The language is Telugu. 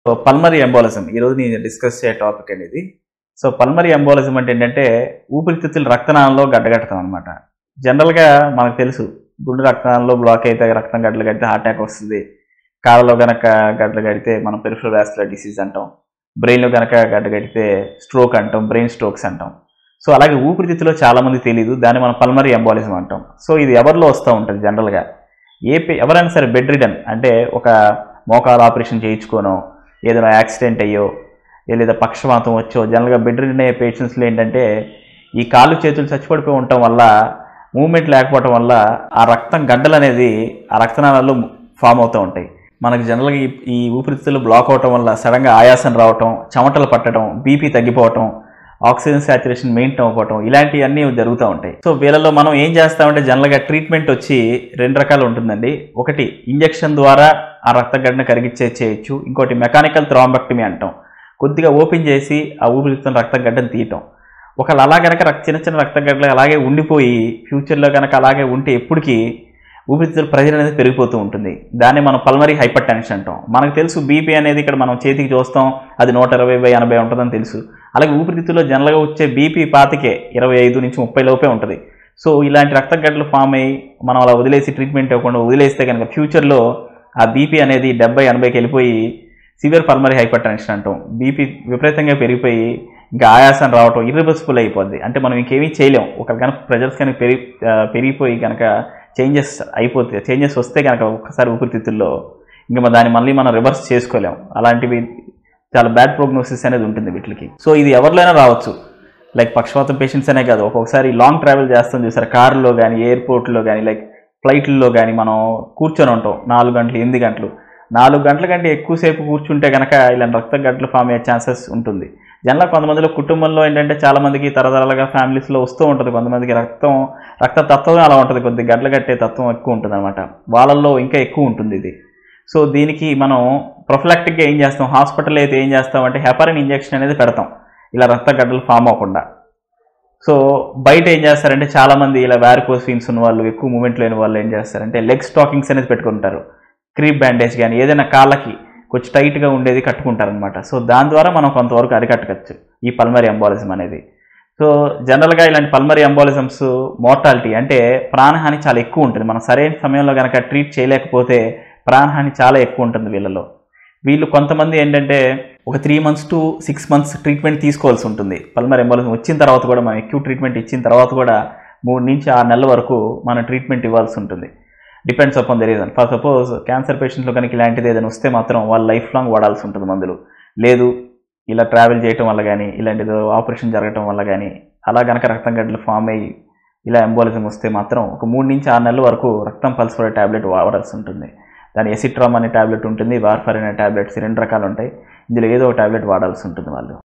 సో పల్మరీ ఎంబోలిజం ఈరోజు నేను డిస్కస్ చేసే టాపిక్ అనేది సో పల్మరీ ఎంబోలిజం అంటే ఏంటంటే ఊపిరితిత్తుల రక్తనాళంలో గడ్డగట్టడం అనమాట జనరల్గా మనకు తెలుసు గుండె రక్తనాళంలో బ్లాక్ అయితే రక్తం గడ్డలు కడితే హార్ట్ అటాక్ వస్తుంది కాళ్ళలో గనక గడ్డలు కడితే మనం పెరిఫరల్ వ్యాస్కులర్ డిసీజ్ అంటాం బ్రెయిన్లో గనక గడ్డ కడితే స్ట్రోక్ అంటాం బ్రెయిన్ స్ట్రోక్స్ అంటాం సో అలాగే ఊపిరితిత్తులో చాలా మంది తెలియదు దాన్ని మనం పల్మరీ ఎంబాలిజం అంటాం సో ఇది ఎవరిలో వస్తూ ఉంటుంది జనరల్గా ఏ పే- ఎవరైనా సరే బెడ్ రిడన్ అంటే ఒక మోకాలు ఆపరేషన్ చేయించుకోనో ఏదైనా యాక్సిడెంట్ అయ్యో ఏ లేదా పక్షవాతం వచ్చో జనరల్గా బెడ్ రిడన్ అయ్యే పేషెంట్స్లో ఏంటంటే ఈ కాళ్ళు చేతులు చచ్చిపడిపోయి ఉండటం వల్ల మూమెంట్ లేకపోవటం వల్ల ఆ రక్తం గడ్డలు అనేది ఆ రక్తనాళాల్లో ఫామ్ అవుతూ ఉంటాయి మనకి జనరల్గా ఈ ఈ ఊపిరితిత్తులు బ్లాక్ అవటం వల్ల సడన్గా ఆయాసం రావటం చెమటలు పట్టడం బీపీ తగ్గిపోవటం ఆక్సిజన్ సాచురేషన్ మెయింటైన్ అవ్వకపోవటం ఇలాంటివన్నీ జరుగుతూ ఉంటాయి సో వీళ్ళలో మనం ఏం చేస్తామంటే జనరల్గా ట్రీట్మెంట్ వచ్చి రెండు రకాలు ఉంటుందండి ఒకటి ఇంజెక్షన్ ద్వారా ఆ రక్తగడ్డను కరిగిచ్చే చేయొచ్చు ఇంకోటి మెకానికల్ థ్రాంబెక్టమీ అంటాం కొద్దిగా ఓపెన్ చేసి ఆ ఊపిరితిత్తుల రక్తగడ్డను తీయటం ఒకళ్ళు అలా గనక రక్- చిన్న చిన్న రక్తగడ్డలు అలాగే ఉండిపోయి ఫ్యూచర్లో కనుక అలాగే ఉంటే ఎప్పటికీ ఊపిరితిత్తుల ప్రెజర్ అనేది పెరిగిపోతూ ఉంటుంది దాన్ని మనం పల్మరీ హైపర్ టెన్షన్ అంటాం మనకు తెలుసు బీపీ అనేది ఇక్కడ మనం చేతికి చూస్తాం అది నూట ఇరవై బై ఎనభై ఉంటుందని తెలుసు అలాగే ఊపిరితిత్తుల్లో జనరల్గా వచ్చే బీపీ పాతికే ఇరవై ఐదు నుంచి ముప్పై లోపే ఉంటుంది సో ఇలాంటి రక్తగడ్డలు ఫామ్ అయ్యి మనం అలా వదిలేసి ట్రీట్మెంట్ ఇవ్వకుండా వదిలేస్తే కనుక ఫ్యూచర్లో ఆ బీపీ అనేది డెబ్బై ఎనభైకి వెళ్ళిపోయి సివియర్ పల్మరీ హైపర్ టెన్షన్ అంటాం బీపీ విపరీతంగా పెరిగిపోయి ఇంకా ఆయాసం రావటం ఇర్రివర్సిబుల్ అయిపోద్ది అంటే మనం ఇంకేమీ చేయలేం ఒక కనుక ప్రెజర్స్ కనుక పెరిగి ఆ, పెరిగిపోయి కనుక చేంజెస్ అయిపోతే చేంజెస్ వస్తే కనుక ఒక్కసారి ఊపిరితిత్తుల్లో ఇంకా మన దాన్ని మళ్ళీ మనం రివర్స్ చేసుకోలేం అలాంటివి చాలా బ్యాడ్ ప్రోగ్నోసిస్ అనేది ఉంటుంది వీటికి సో ఇది ఎవరిలోనే రావచ్చు లైక్ పక్షవాతం పేషెంట్స్ అనే కాదు ఒక్కొక్కసారి లాంగ్ ట్రావెల్ చేస్తాం చూసారు కారులో కానీ ఎయిర్పోర్ట్లో కానీ లైక్ ఫ్లైట్లో కానీ మనం కూర్చొని ఉంటాం నాలుగు గంటలు ఎనిమిది గంటలు నాలుగు గంటల కంటే ఎక్కువసేపు కూర్చుంటే కనుక ఇలాంటి రక్త గడ్డలు ఫామ్ అయ్యే ఛాన్సెస్ ఉంటుంది జనరల్ కొంతమందిలో కుటుంబంలో ఏంటంటే చాలా మందికి తరతరాలుగా ఫ్యామిలీస్లో వస్తూ ఉంటుంది కొంతమందికి రక్తం రక్త తత్వం అలా ఉంటుంది కొద్ది గడ్డలు కట్టే తత్వం ఎక్కువ ఉంటుంది అనమాట వాళ్ళల్లో ఇంకా ఎక్కువ ఉంటుంది ఇది సో దీనికి మనం ప్రొఫిలాక్టిక్గా ఏం చేస్తాం హాస్పిటల్ అయితే ఏం చేస్తాం అంటే హెపరిన్ ఇంజెక్షన్ అనేది పెడతాం ఇలా రక్త గడ్డలు ఫామ్ అవ్వకుండా సో బయట ఏం చేస్తారంటే చాలామంది ఇలా వ్యారికోస్ ఫీన్స్ ఉన్న వాళ్ళు ఎక్కువ మూమెంట్ లేని వాళ్ళు ఏం చేస్తారంటే లెగ్ స్టాకింగ్స్ అనేది పెట్టుకుంటారు క్రీప్ బ్యాండేజ్ కానీ ఏదైనా కాళ్ళకి కొంచెం టైట్గా ఉండేది కట్టుకుంటారనమాట సో దాని ద్వారా మనం కొంతవరకు అరికట్టవచ్చు ఈ పల్మరీ ఎంబాలిజం అనేది సో జనరల్గా ఇలాంటి పల్మరీ ఎంబాలిజమ్స్ మోర్టాలిటీ అంటే ప్రాణహాని చాలా ఎక్కువ ఉంటుంది మనం సరైన సమయంలో కనుక ట్రీట్ చేయలేకపోతే ప్రాణహాని చాలా ఎక్కువ ఉంటుంది వీళ్ళలో వీళ్ళు కొంతమంది ఏంటంటే ఒక three months to six months treatment తీసుకోవాల్సి ఉంటుంది పల్మర్ ఎంబాలిజం వచ్చిన తర్వాత కూడా మనం ఎక్కువ ట్రీట్మెంట్ ఇచ్చిన తర్వాత కూడా మూడు నుంచి ఆరు నెలల వరకు మనం ట్రీట్మెంట్ ఇవ్వాల్సి ఉంటుంది depends upon the reason for suppose cancer పేషెంట్లో కనుక ఇలాంటిది ఏదైనా వస్తే మాత్రం వాళ్ళు లైఫ్ లాంగ్ వాడాల్సి ఉంటుంది మందులు లేదు ఇలా ట్రావెల్ చేయటం వల్ల కానీ ఇలాంటిది ఆపరేషన్ జరగటం వల్ల కానీ అలా కనుక రక్తం గడ్డలు ఫామ్ అయ్యి ఇలా ఎంబాలిజం వస్తే మాత్రం ఒక మూడు నుంచి ఆరు నెలల వరకు రక్తం పల్సరే ట్యాబ్లెట్ వాడాల్సి ఉంటుంది దాని ఎసిట్రామ్ అనే ట్యాబ్లెట్ ఉంటుంది వార్ఫర్ అనే ట్యాబ్లెట్స్ రెండు రకాలు ఉంటాయి ఇందులో ఏదో ఒక ట్యాబ్లెట్ వాడాల్సి ఉంటుంది వాళ్ళు